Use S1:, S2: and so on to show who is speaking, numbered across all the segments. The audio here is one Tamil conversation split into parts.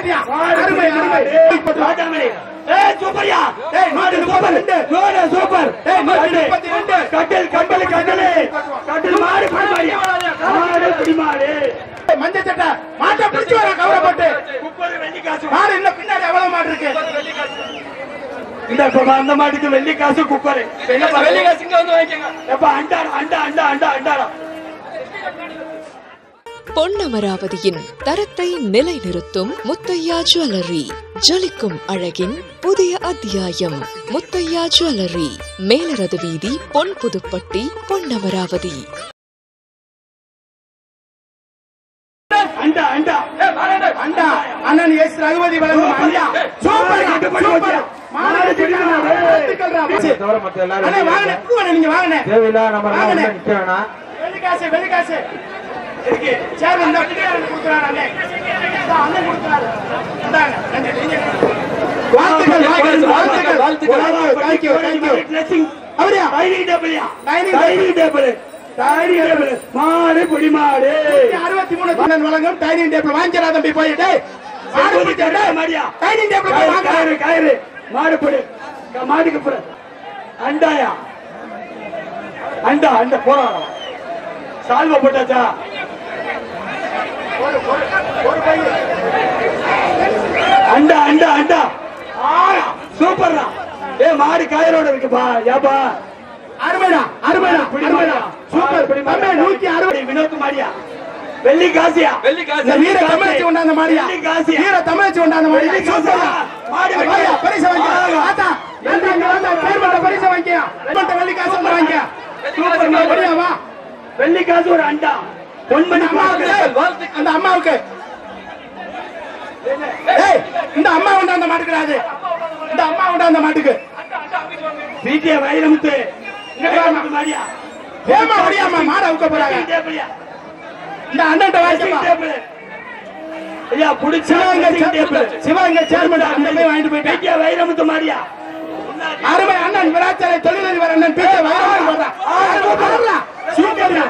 S1: கட்டியா அருமை அருமை
S2: ராஜாமணி ஏய் சூப்பர்யா
S1: ஏய், நூத்தி முப்பத்தி ரெண்டு.
S2: நூறு சூப்பர்
S1: ஏய், நூத்தி முப்பத்தி ரெண்டு.
S2: கட்டில் கட்டில் கட்டில் கட்டில் மாடு பிடி மாடியா மாடு பிடி மாடு
S1: மஞ்சள் சட்டை மாட்டை பிடிச்சு வர கவரை போட்டு
S2: முப்பது வெள்ளி காசு
S1: மாடு இன்னும் பின்னாடி எவ்வளவு மாடு இருக்கு
S2: இந்த இப்ப அந்த மாட்டுக்கு வெள்ளி காசு குக்கர்
S3: என்னப்பா வெள்ளி காசு இங்க வந்து வாங்கிக்கங்க
S2: எப்ப அண்டாரம் அண்டா அண்டா அண்டா அண்டாரம்
S4: பொன்னமராவதியின் தரத்தை நிலைநிறுத்தும் முத்தையா ஜுவல்லரி ஜொலிக்கும் அழகின் புதிய அத்தியாயம் முத்தையா ஜுவல்லரி மேலரது வீதி பொன் புதுப்பட்டி பொன்னமராவதி
S2: அண்டா அண்டா
S1: அண்டா அண்ணன் எஸ் ரகுபதி வழங்கும் அண்டா சூப்பர் சூப்பர் மாடு பிடிக்கணும். வாழ்த்துக்கள்டா. அண்ணே, வாங்கண்ணே, புதுவண்ணே, நீங்க வாங்கண்ணே. வாங்கண்ணே. வெள்ளிக்காசு, வெள்ளிக்காசு. இருக்கு. சரி, இந்த பிள்ளையாருக்கு கொடுக்குறாரு அண்ணே. இந்தா, அண்ணன் கொடுக்குறாரு. இந்தாங்க, நன்றி, நீங்க. வாழ்த்துக்கள், வாழ்த்துக்கள், வாழ்த்துக்கள். Thank you, thank you.
S2: Dressing
S1: அப்படியா?
S2: டைனிங் டேபிள்யா
S1: Dining
S2: dining table dining table மாடு பிடி மாடு
S1: அறுபத்தி மூணு தொண்ணன் வழங்கும் டைனிங் டேபிள் வாங்கிக்கிறா தம்பி போய் டேய் மாடு பிடிச்சா, டேய்.
S2: மாடியா
S1: டைனிங் டேபிள் போய்
S2: கயிறு
S1: வாங்க
S2: கயிறு கயிறு மாடு பிடி க- மாடுக்கு பிடி அண்டாயா அண்டா அண்டா போறான் சால்வ போட்டாச்சா அண்டா அண்டா அண்டா சூப்பர்ரா ஏ மாடு காயரோட இருக்குப்பா ஏப்பா
S1: அருமைடா அருமைடா அருமைடா சூப்பர் தம்பி நூத்தி அறுபது
S2: வினோத் மாடியா வெள்ளி காசியா
S3: வெள்ளி காசு
S1: இந்த வீர தமிழச்சி கொண்டாந்த மாடியா
S2: வெள்ளி காசியா
S1: வீர தமிழச்சி கொண்டாந்த மாடியா
S2: வெள்ளி காசா?
S1: சூப்பர்டா.
S2: மாடு வெட்டி.
S1: வாயா, பரிசு வாங்கியா
S2: வாங்க.
S1: ஆத்தா நன்றி இங்க வந்தா சேர்மட்ட பரிசு வாங்கியா சேர்மட்ட வெள்ளி காசு வந்து வாங்கியா சூப்பர் நீ வரியா வா
S2: வெள்ளி காசு ஒரு அண்டா பொன்மணி
S1: இந்த அம்மாவுக்கு
S2: பாக்கு.
S1: அந்த அம்மாவுக்கு ஏய் இந்த அம்மா கொண்டாந்த மாட்டுக்கு இந்த அம்மா கொண்டாந்த மாட்டுக்கு
S2: பிடிஏ வைரமுத்து
S1: இங்க வாம்மா.
S2: மாடியா
S1: ஏமா ஒடியாமா மாட உக்க போறாங்க
S2: டேபிள்யா
S1: இந்த அண்ணன்ட்ட வாங்கிப்பா
S2: டேபிள் ஐயா புடிச்சா
S1: Sivaganga
S2: table
S1: chairman Sivaganga chairman அந்த போய் வாங்கிட்டு போயிட்டேன்
S2: பிடிஏ வைரமுத்து மாடியா
S1: அருமை அண்ணன் விராச்சலை தொழிலதிபர் அண்ணன் பீச்சை வயலாளர் போடுறான். அருமை, போடுறான். சூப்பர்டா.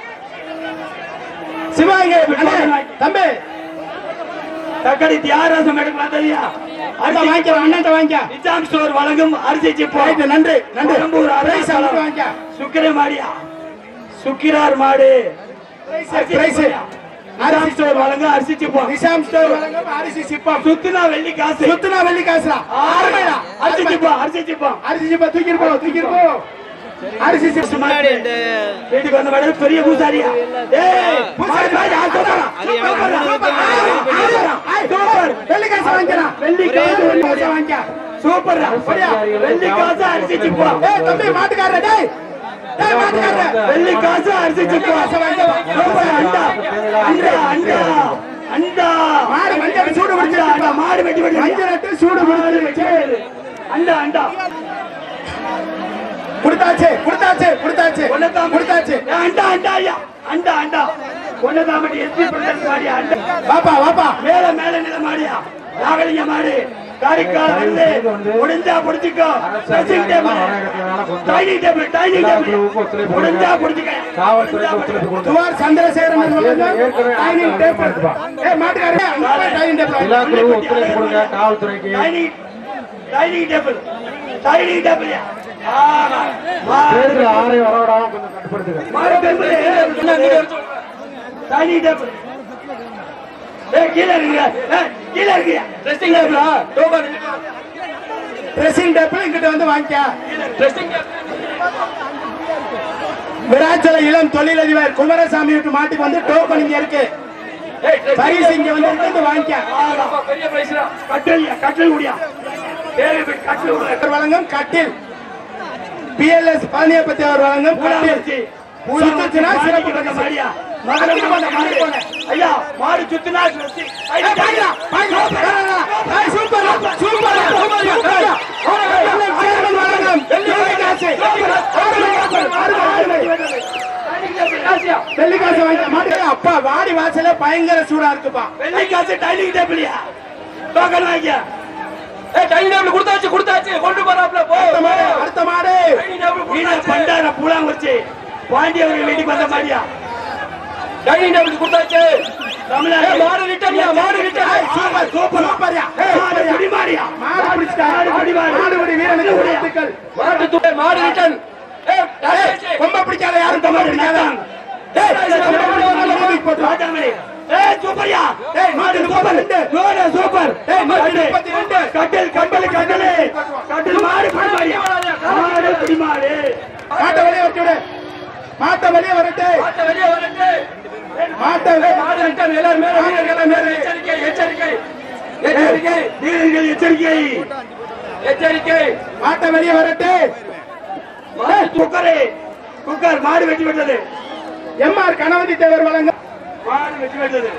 S1: சிவகங்கை அண்ணே, தம்பி
S2: தக்கடி தியாகராசம் எடுக்கலாம் தெரியா
S1: அண்ணா வாங்கிக்க அண்ணன் வாங்கிக்க
S2: நிஜாம் ஸ்டோர் வழங்கும் அரிசி சிப்போ
S1: ரைட்டு, நன்றி நன்றி
S2: பெரம்பூர்
S1: பிரைஸ்
S2: அருணாச்சலம்.
S1: அண்ணன் வாங்கிக்க
S2: சுக்கிர மாடியா சுக்கிரார் மாடு
S1: பிரைஸ்
S2: நிஜாம் ஸ்டோர் வழங்கும் அரிசி சிப்போ
S1: நிஷாம் ஸ்டோர் வழங்கும் அரிசி சிப்பம்
S2: சுத்துனா வெள்ளி காசு
S1: சுத்துனா வெள்ளி காசுடா அருமைடா
S2: அரிசி
S1: அரிசி
S2: சிப்போ அரிசி சிப்போ
S1: அரிசி சிப்பம் தூக்கிட்டு போ தூக்கிட்டு போ அரிசி சிப்பம்
S2: வீட்டுக்கு வந்த மாடு பெரிய பூசாரியா ஏய் பூசாரி மாடு, ஆ, சூப்பரா, சூப்பரா, சூப்பரா. சூப்பர்
S1: வெள்ளி காசு வாங்கிக்கலாம்
S2: வெள்ளி காசு
S1: வெள்ளி காசு வாங்கிக்க
S2: சூப்பர் வெள்ளி காசு அரிசி சிப்போ
S1: ஏய் தம்பி மாட்டுக்காரர் டேய் டேய் மாட்டுக்காரர்
S2: வெள்ளி காசு அரிசி சிப்போ சூப்பர் அண்டா அண்டா அண்டா அண்டா
S1: மாடு மஞ்சள் சூடு பிடிச்சு
S2: அண்டா மாடு வெட்டி வெட்டி
S1: மஞ்சள் நட்டு சூடு பிடிச்சு
S2: அண்டா அண்டா
S1: கொடுத்தாச்சு கொடுத்தாச்சு கொடுத்தாச்சு
S2: ஒன்னதாம்
S1: கொடுத்தாச்சு
S2: அண்டா அண்டா ஐயா அண்டா அண்டா ஒன்னதாமட்டி எஸ்பி பிரதேஷ் மாடியா அண்டா
S1: வாப்பா வாப்பா
S2: மேல மேல நில மாடியா நாகலிங்க மாடு காரிக்கால வந்து முடிஞ்சா புடிச்சுக்கோ dressing table dining table dining table முடிஞ்சா புடிச்சுக்க
S1: துவார் சந்திரசேகரன் அவர்கள் டைனிங் டேபிள் ஏய் மாட்டுக்காரர் அங்க போய் dining table
S2: dining dining table dining table மாடு டேபிள் டைனிங் டேபிள் ஏய் கீழ இருக்கீங்க ஏய் கீழ இருக்கீங்க
S3: ட்ரெஸ்ஸிங் டேபிளா டோபர்
S1: ட்ரெஸ்ஸிங் டேபிள் இங்கிட்ட வந்து வாங்கிக்க
S3: ட்ரெஸ்ஸிங்
S1: விராச்சல இளம் தொழிலதிபர் குமாரசாமி வீட்டு மாட்டுக்கு வந்து டோக்கன் இங்க இருக்கு பரிசு இங்க வந்து இருந்து வாங்கிக்க
S3: பெரிய பிரைஸ்டா
S2: கட்டல் கட்டல் முடியா பேரை போய் கட்டல் முடியா
S1: அவர் வழங்கும் கட்டில் பிஎல்எஸ் பழனியப்பத்தி அவர் வழங்கும் கட்டில் சுத்துச்சுன்னா சிறப்பு பரிசு.
S2: மாடியா மதுரை மாவட்ட மாடு. ஐயா மாடு சுத்தினா சுத்தி. ஐயா,
S1: ஏய், பாய்டா, பாய்டா. ஏய், சூப்பர்டா, சூப்பர்டா, சூப்பர்டா. ஏய், எல்லாம் சேர்மன் வழங்கும் வெள்ளி காசு. அருமை, அருமை, அருமை. வெள்ளிக்காசு வாங்கி மாட்டு அப்பா வாடி வாசல பயங்கர சூடா இருக்குப்பா
S2: வெள்ளி காசு டைனிங் டேபிளியா டோக்கன் வாங்கிக்க
S3: ஏய் டைனிங் டேபிள் கொடுத்தாச்சு கொடுத்தாச்சு கொண்டு போறாப்ல போ
S1: அடுத்த மாடு அடுத்த மாடு
S3: டைனிங் டேபிள்
S2: வீணா
S3: கொடுத்தாச்சு
S2: பண்டார பூலாங் வச்சு பாண்டியவர்கள் வீட்டுக்கு வந்த மாதிரியா
S3: டைனிங் டேபிள் கொடுத்தாச்சு
S2: தமிழ்நாடு
S3: மாடு ரிட்டர்ன்யா மாடு ரிட்டர்ன்
S1: சூப்பர் சூப்பர் சூப்பர்யா
S2: மாடு குடிமாடியா
S1: மாடு பிடிச்சிட்டாரு மாடுபடி வீரனுக்கு வாழ்த்துக்கள்
S3: மாடு தூக்கு மாடு ரிட்டர்ன் ஏய்
S1: ஏய், கொம்ப பிடிக்காத யாரும் கொம்ப பிடிக்காத ஏய், கொம்ப பிடிக்காத மூடிக்கு போட்டு வா.
S2: ராஜாமணி ஏய் சூப்பர்யா
S1: ஏய், மாடு முப்பத்தி ரெண்டு.
S2: நூறு சூப்பர்
S1: ஏய், மாடு முப்பத்தி ரெண்டு.
S2: கட்டில் கம்பல் கட்டில் கட்டில் மாடு குடிமாடியா மாடு குடிமாடு
S1: மாட்டை வெளியே வச்சு விடு மாட்டை வெளியே வரட்டு
S3: மாட்டை வெளியே வரட்டு
S1: மாட்டை
S3: மாடு ரிட்டர்ன் எல்லாரும் மேல வீரர்கள் எல்லாம் மேல எச்சரிக்கை எச்சரிக்கை எச்சரிக்கை
S2: வீரர்கள் எச்சரிக்கை
S3: எச்சரிக்கை
S1: மாட்டை வெளியே வரட்டு
S2: ஏய், குக்கரு குக்கர் மாடு வெட்டி விட்டது
S1: எம்ஆர் கணபதி தேவர் வழங்க
S2: மாடு வெட்டி விட்டது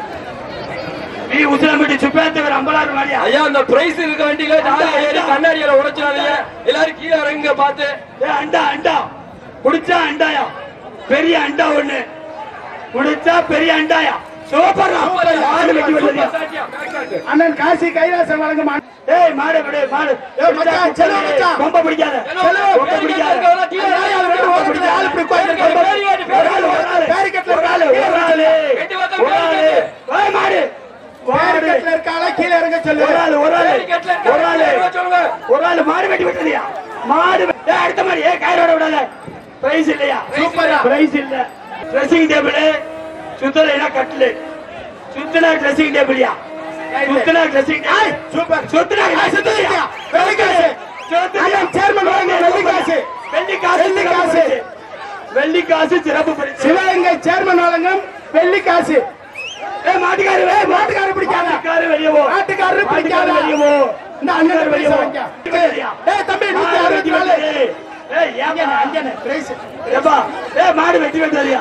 S2: நீ உசிலம்பட்டி சுப்பேத்தவர் அம்பலாறு மாடியா
S3: ஐயா அந்த பிரைஸ் இருக்க வண்டியில ஜாலியா ஏறி கண்ணாடியில உடைச்சிடாதீங்க எல்லாரும் கீழே இறங்குங்க பார்த்து
S2: ஏ அண்டா அண்டா குடிச்சா அண்டாயா பெரிய அண்டா ஒண்ணு குடிச்சா பெரிய அண்டாயா சூப்பர் மாடு வெட்டி விட்டது
S1: அண்ணன் காசி கைலாசம் வழங்கும் அண்ணன்.
S2: ஏய் மாடு விடு மாடு
S1: ஏய், மச்சான், செலவு மச்சான்.
S2: கொம்ப பிடிக்காத கொம்ப பிடிக்காத
S1: கொம்ப பிடிக்காத. ஆளு இப்படி உட்கார்ந்து கொம்ப
S2: ஒரு ஆளு, ஒரு ஆளு.
S1: பேரிக்கெட்ல இருக்க ஆளு.
S2: ஒரு ஆளு. ஒரு ஆளு. ஏய், மாடு மாடு
S1: பேரிக்கெட்ல இருக்க ஆளை கீழே இறங்க சொல்லு
S2: ஒரு ஆளு ஒரு ஆளு ஒரு ஆளு ஒரு ஆளு மாடு வெட்டி விட்டலையா மாடு வெ- ஏய், அடுத்த மாதிரி ஏ கயிறோட விடாத பிரைஸ் இல்லையா
S1: சூப்பரா.
S2: பிரைஸ் இல்ல ட்ரெஸ்ஸிங் டேபிள் சுத்தலைனா கட்டிலு சுத்தனா ட்ரெஸ்ஸிங் டேபிள்யா சுத்தனா ட்ரெஸ்ஸிங்
S1: ஏய்,
S2: டேபிள்
S1: சூப்பர்
S2: சுத்தனா
S1: ஏய், சுத்தலையா? வெள்ளிக்காசு. அண்ணன் சேர்மன் வழங்கும் வெள்ளிக்காசு.
S2: வெள்ளி காசு
S1: வெள்ளி
S2: சிறப்பு
S1: காசு.
S2: பரிசு. வெள்ளி காசு சிறப்பு பரிசு
S1: சிவகங்கை சேர்மன் வழங்கும் வெள்ளி காசு
S2: ஏய் மாட்டுக்காரு ஏய்
S1: மாட்டுக்காரு பிடிக்காத.
S2: மாட்டுக்காரு வெளியே போ
S1: நாட்டுக்காரரு பிடிக்காத
S2: மாட்டுக்காரு வெளியே போ
S1: இந்த அண்ணன்
S2: வெளியே
S1: பிரைஸ்
S2: போ
S1: வாங்கிக்க. ஏய் தம்பி நூத்தி அறுபத்தி நாலு
S2: ஏய் ஏன்
S1: அஞ்சனே பிரைஸ்
S2: ஏப்பா ஏ மாடு வெட்டி வெட்டாரியா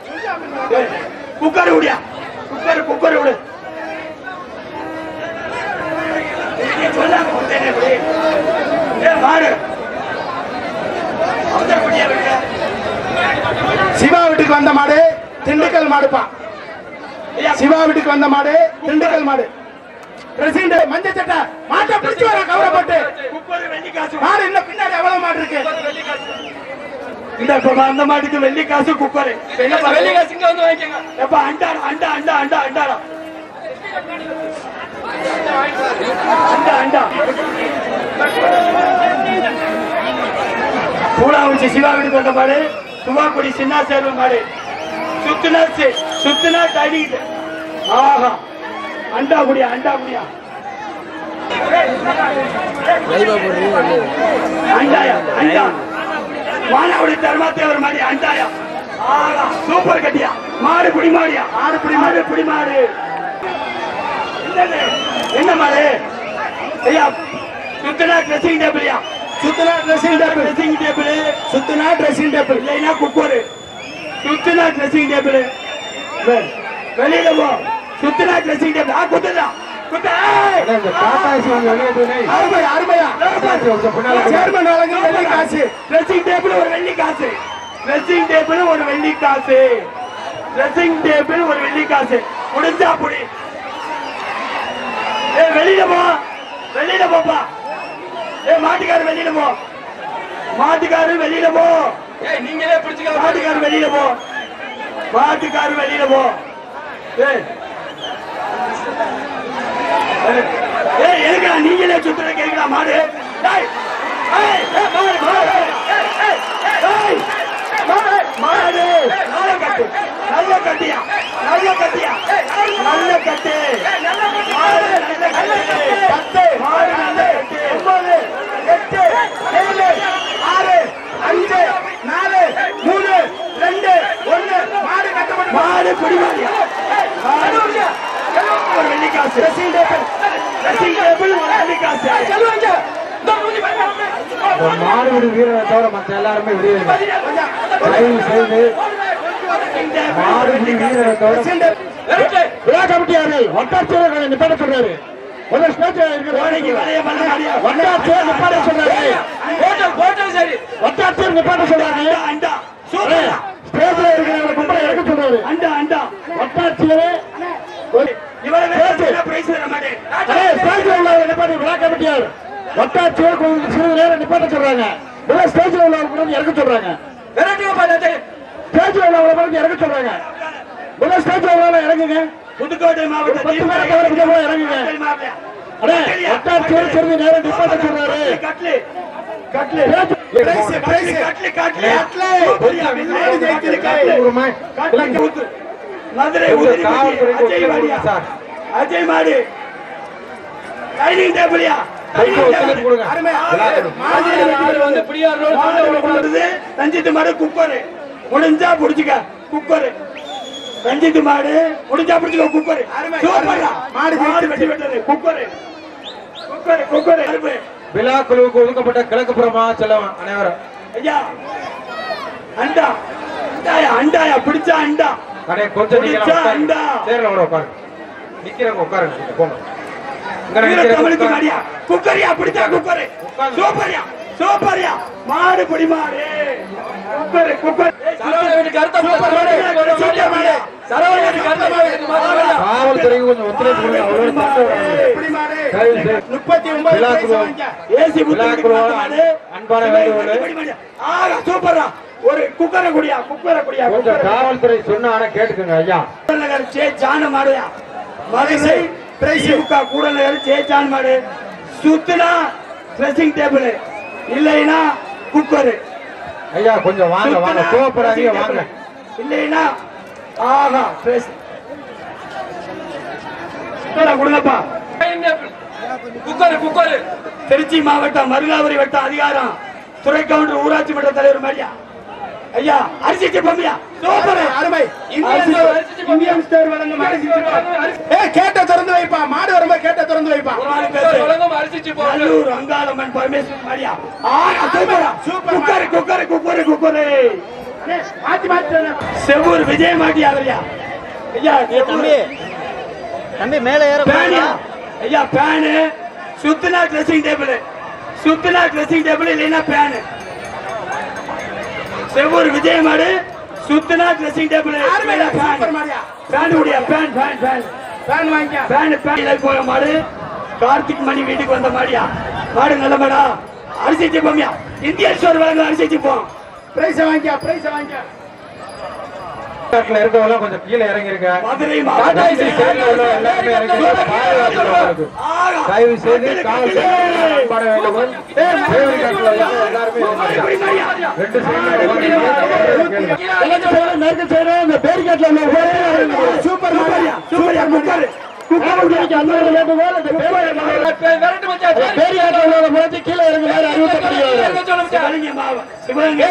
S2: குக்கர் விடியா குக்கர் குக்கர் விடு நீ சொல்லாம கொடுத்தேனே இப்படி. ஏ மாடு அவசரப்பட்டியா விட்டு
S1: சிவா வீட்டுக்கு வந்த மாடு திண்டுக்கல் மாடுப்பா சிவா வீட்டுக்கு வந்த மாடு திண்டுக்கல் மாடு பிரசிடண்ட் மஞ்சள் சட்டை மாட்டை பிடிச்சு வர கவரப்பட்டு
S2: குக்கர் வெள்ளி காசு
S1: மாடு இன்னும் பின்னாடி எவ்வளவு மாடு இருக்கு
S2: இந்த இப்ப அந்த மாட்டுக்கு வெள்ளி காசு குக்கர்
S3: வெள்ளிங்க சிங்க வந்து வாங்கிக்கங்க
S2: எப்ப அண்டா அண்டா அண்டா அண்டா அண்டாடா அண்டா அண்டா பூலாவுச்சி சிவா வீட்டுக்கு வந்த மாடு துவாக்குடி சின்ன சேர்வு மாடு சுத்துனா சி- சுத்துனா தடிக்கிட்டு ஆஹா அண்டா குடியா அண்டா குடியா அண்டாயா அண்டா வானாவுடைய தர்மாத்தேவர் மாதிரி அண்டாயா ஆஹா சூப்பர் கட்டியா மாடு புடி மாடியா மாடு புடி மாடு புடி மாடு என்னது? என்ன மாடு ஐயா சுத்தனா ட்ரெஸ்ஸிங் டேபிள்யா
S1: சுத்துனா ட்ரெஸ்ஸிங் டேபிள்
S2: ட்ரெஸ்ஸிங் டேபிள்
S1: சுத்துனா ட்ரெஸ்ஸிங் டேபிள்
S2: இல்லைன்னா குக்கரு சுத்தனா ட்ரெஸ்ஸிங் டேபிள் வெளியில போ சுத்தனா ட்ரெஸ்ஸிங் டேபிள் ஆ குத்துதா குத்த ஏய்!
S1: அருமையா அருமையா சேர்மன் வழங்கும் வெள்ளி காசு
S2: ட்ரெஸ்ஸிங் டேபிள் ஒரு வெள்ளி காசு ட்ரெஸ்ஸிங் டேபிள் ஒரு வெள்ளி காசு ட்ரெஸ்ஸிங் டேபிள் ஒரு வெள்ளி காசு முடிஞ்சா புடி ஏ வெளியில போ வெளியில போப்பா ஏ மாட்டுக்காரு வெளியில போ மாட்டுக்காரு வெளியில போ
S3: ஏய் நீங்களே பிடிச்சுக்கலாம்
S2: மாட்டுக்காரு வெளியில போ மாட்டுக்காரு வெளியில போ ஏய் ஏய், ஏய் எதுக்குடா நீங்களே சுத்துற கேக்குறா மாடு ஏய் ஏய் ஏய், மாடு மாடு ஏய், ஏய், ஏய், மாடு மாடு நல்ல கட்டு நல்ல கட்டியா நல்ல கட்டியா நல்ல கட்டு மாடு நல்ல கட்டு
S1: பத்து
S2: மாடு நல்ல கட்டு
S1: ஒன்பது எட்டு ஏழு ஆறு அஞ்சு நாலு மூணு ரெண்டு ஒண்ணு மாடு கட்டப்பட்டு
S2: மாடு குடிமாடியா மாடு ஒரு வெள்ளி காசு
S1: ட்ரெஸ்ஸிங் டேபிள்
S2: ட்ரெஸ்ஸிங் டேபிள் ஒரு வெள்ளி காசு
S3: சொல்லுவாங்க இந்த மூஞ்சி பாருங்க.
S5: மாடுபிடி வீரரை தவிர மற்ற எல்லாருமே வெளியே தயவு செய்து மாடுபிடி வீரரை தவிர
S1: ட்ரெஸ்ஸிங் டேபிள்
S3: விரட்டு.
S5: விழா கமிட்டியார்கள் வட்டாட்சியர் நிப்பாட்ட சொல்றாரு ஒரு ஸ்டேஜ்
S2: கோடைக்கு வளைய பண்ண மாடியா
S5: வட்டாட்சியர் நிப்பாட்ட சொல்றாரு
S3: போட்டல் போட்டல் சரி
S5: வட்டாட்சியர் நிப்பாட்ட சொல்றாரு
S2: அண்டா அண்டா சூப்பரா
S5: ஸ்டேஜ்ல இருக்கிற கும்பலை இறக்க சொல்றாரு
S2: அண்டா அண்டா
S5: வட்டாட்சியரே
S2: இவரை வேற பிரைஸ் தர மாட்டேன்
S5: ஸ்டேஜ்ல உள்ளவங்க நிப்பாட்டி விழா கமிட்டியார் வட்டாட்சியர் கொஞ்சம் சிறிது நேரம் நிப்பாட்ட சொல்றாங்க இல்ல ஸ்டேஜ்ல உள்ளவங்க கொண்டு வந்து இறக்க சொல்றாங்க
S3: விரட்டுங்க பாத்து
S5: ஸ்டேஜ்ல உள்ளவங்க கொண்டு வந்து இறக்க சொல்றாங்க இல்ல ஸ்டேஜ்ல உள்ளவங்க இறங்குங்க
S2: புதுக்கோட்டை மாவட்டம்
S5: பத்து பேரை தவிர மிக போய் இறங்குங்க. அடே, வட்டாட்சியர் சிறிது நேரம் நிப்பாட்ட சொல்றாரு.
S2: கட்லு கட்லு
S1: பிரைஸ், பிரைஸ்.
S2: கட்லு கட்லு
S1: கட்லு.
S2: சூப்பர்யா, வெள்ளையடி ஜெயிச்சிருக்கு. கட்லு ஊத்து. மதுரை
S3: உங்க
S2: உதிரி
S3: காவல்துறைக்கு
S2: அஜய்
S3: ஒத்துழைப்பு
S2: மாடியா
S3: சார்.
S2: அஜய் மாடு டைனிங் டேபிள்யா
S3: கைக்கு ஒத்துழைப்பு கொடுங்க.
S1: அருமை.
S3: விளையாடணும்.
S1: மாடு
S3: வந்து பிடிஆர் ரோடு
S2: மாடு ரஞ்சித் மாடு குக்கரு முடிஞ்சா புடிச்சுக்க குக்கரு ரஞ்சித் மாடு முடிஞ்சா புடிச்சுக்க குக்கரு
S1: அருமை,
S2: சூப்பர்யா
S1: அருமை. மாடு
S2: மாடு வெட்டி விட்டது குக்கரு குக்கரு குக்கரு அருமை
S3: விழா குழுவுக்கு ஒதுக்கப்பட்ட கிழக்கு புறமா செல்லவன் அனைவரும்
S2: ஐயா அண்டா அண்டாயா அண்டாயா பிடிச்சா அண்டா
S3: கடை கொஞ்சம்
S2: பிடிச்சா
S3: நிக்கலாம்
S2: அண்டா
S3: சேர்ல கூட உட்காரு நிக்கிறவங்க உட்காருங்க கொஞ்சம் போங்க இங்க
S2: வீர
S3: நிக்கிறவங்க
S2: தமிழுக்கு
S3: உட்காருங்க.
S2: மாடியா குக்கரியா பிடிச்சா குக்கரு
S3: உட்காருங்க.
S2: சூப்பர்யா சூப்பர்யா மாடு பிடி மாடு குக்கரு குக்கர்
S3: சரவணனுக்கு அடுத்த சூப்பர் மாடு. சரவணனுக்கு அடுத்த மாடு. காவல்துறைக்கு கொஞ்சம் ஒத்துழைப்பு கொடுங்க அவ்வளவு சண்டை வராது.
S1: இப்படி மாடு.
S3: தயவு செய்து.
S1: முப்பத்தி ஒன்பது
S3: விழா
S1: பிரைஸ்
S3: குழு.
S1: வாங்கிக்க.
S2: ஏசி புத்தகத்துக்கு
S3: விழாக்குழுவோட
S2: மாடு.
S3: அன்பான வேண்டுகோள்.
S2: பிடி மாடு. ஆகா சூப்பர்ரா ஒரு குக்கரை குடியா குக்கரை குடியா
S3: கொஞ்சம்
S2: குக்கரை
S3: காவல்துறை சொன்ன ஆனா கேட்டுக்கோங்க ஐயா
S2: கூடநகர் சே ஜான மாடுயா மதுரை திமுக கூடநகர் சே ஜான் மாடு சுத்துனா ட்ரெஸ்ஸிங் டேபிள் இல்லைன்னா குக்கரு
S3: ஐயா கொஞ்சம் வாங்க வாங்க கோவப்படாதீங்க வாங்க
S2: இல்லைன்னா ஆஹா ட்ரெஸ் கொடுங்கப்பா
S3: குக்கர் குக்கர்
S2: திருச்சி மாவட்டம் மருங்காபுரி வட்டம் அதிகாரம் துறை கவுண்டர் ஊராட்சி மன்ற தலைவர் மாதிரியா ஐயா அரிசி சிப்பமியா சூப்பர்
S1: அருமை இந்தியன்
S2: அரிசி
S1: ஸ்டோர்
S2: அரிசி
S1: இந்தியன் ஸ்டோர் வழங்கும் அரிசி சிப்பம். ஏய், கேட்ட திறந்து வைப்பா மாடு வரும்போது கேட்ட திறந்து வைப்பா
S2: ஒரு ஆள் பேரு
S3: வழங்கும் அரிசி
S2: நல்லூர் அங்காளம்மன் பரமேஸ்வரன் மாதிரியா ஆஹா சூப்பரா
S1: super
S2: cooker cooker cooker cooker
S1: ஏய், மாத்தி மாத்தி சொன்ன.
S2: செவ்வூர் விஜய் மாட்டியா ஐயா ஐயா தம்பி
S6: தம்பி மேல ஏற
S2: பேனியா ஐயா பேனு சுத்துனா ட்ரெஸ்ஸிங் டேபிள் சுத்துனா ட்ரெஸ்ஸிங் டேபிள் இல்லைன்னா பேனு செவ்வூர் விஜய் மாடு சுத்துனா ட்ரெஸ்ஸிங் டேபிள்
S1: அருமை, சூப்பர் மாடியா.
S2: பேன் உடைய பேன் பேன் பேன்
S1: ஃபேன் வாங்கிக்க.
S2: பேன் பேன் போய மாடு கார்த்திக் மணி வீட்டுக்கு வந்த மாடியா மாடு நல்ல மாடா அரிசி சிப்பமியா இந்திய ஸ்டோர் வழங்க அரிசி சிப்பம்
S1: பிரைஸ் வாங்கிக்க, பிரைஸ் வாங்கிக்க.
S3: நாட்டுல இருக்கவங்க கொஞ்சம் கீழே இறங்கி இருக்க
S2: மதுரை
S3: டாடா ஏசி சைடுல உள்ள எல்லாருமே இறங்கி இருக்க. பாதுகாப்பு உங்களுக்கு. தயவு செய்து காவல்துறை அன்பான வேண்டுகோள். தேவரி காட்டுல உள்ள எல்லாருமே இறங்கி இருக்க. ரெண்டு சைடுல கேளுங்க.
S5: மேற்கு சைடு இந்த பேரிகாட்ல உள்ள உபயோகம்
S2: சூப்பர் மாடியா சூப்பர் குக்கர்
S5: காவல்துறைக்கு அன்போடு வேண்டுகோள் இந்த பேரிகாட்ல பேரிகாட்ல உள்ள முறைச்சு கீழே இறங்குமாறு அறிவுறுத்தப்படுகிறது
S2: சிவலிங்க மாவ சிவலிங்க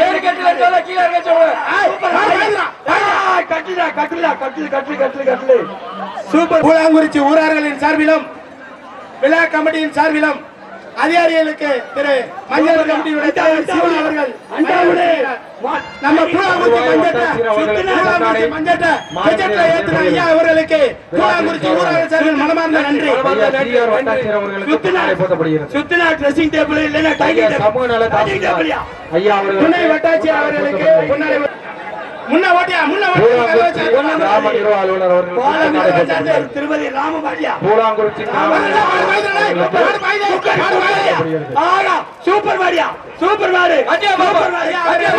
S2: கட்டுடா கட்டுடா கட்டு கட்டு கட்டு கட்டு
S1: சூப்பர் பூலாங்குறிச்சி ஊரார்களின் சார்பிலும் விழா கமிட்டியின் சார்பிலும் அதிகாரிகளுக்கு திரு மஞ்சள் கமிட்டியுடைய தலைவர் சிவன் அவர்கள்
S2: அண்டாவுடே
S1: நம்ம பூலாங்குறிச்சி மஞ்சட்ட பூலாங்குறிச்சி மஞ்சட்ட பட்ஜெட்ல ஏத்துன ஐயா அவர்களுக்கு பூலாங்குறிச்சி ஊரார்கள் சார்பில் மனமார்ந்த நன்றி
S3: ஐயா, சிஆர் வட்டாட்சியர் அவர்களுக்கு மாலை போர்த்தப்படுகிறது.
S2: சுத்தினா ட்ரெஸ்ஸிங் டேபிள் இல்லைன்னா
S3: ஐயா,
S2: டைனிங்
S3: சமூக நல
S2: டைனிங் டேபிள்யா
S3: தாசில்தார் ஐயா அவர்களுக்கு
S1: துணை வட்டாட்சியர் அவர்களுக்கு முன்னாடி முன்ன ஓட்டியா முன்ன
S3: பூலாங்குறிச்சி
S1: ஓட்டியா
S3: கிராம நிர்வாக அலுவலர் அவர்களுக்கு மாலை
S2: பாலமேடு
S3: போர்த்தப்படுகிறது.
S2: திருமதி ராமபாடியா
S3: பூலாங்குறிச்சி கிராம நிர்வாக அலுவலர்
S2: ஆகா சூப்பர் மாடியா சூப்பர் மாடு சூப்பர் மாடியா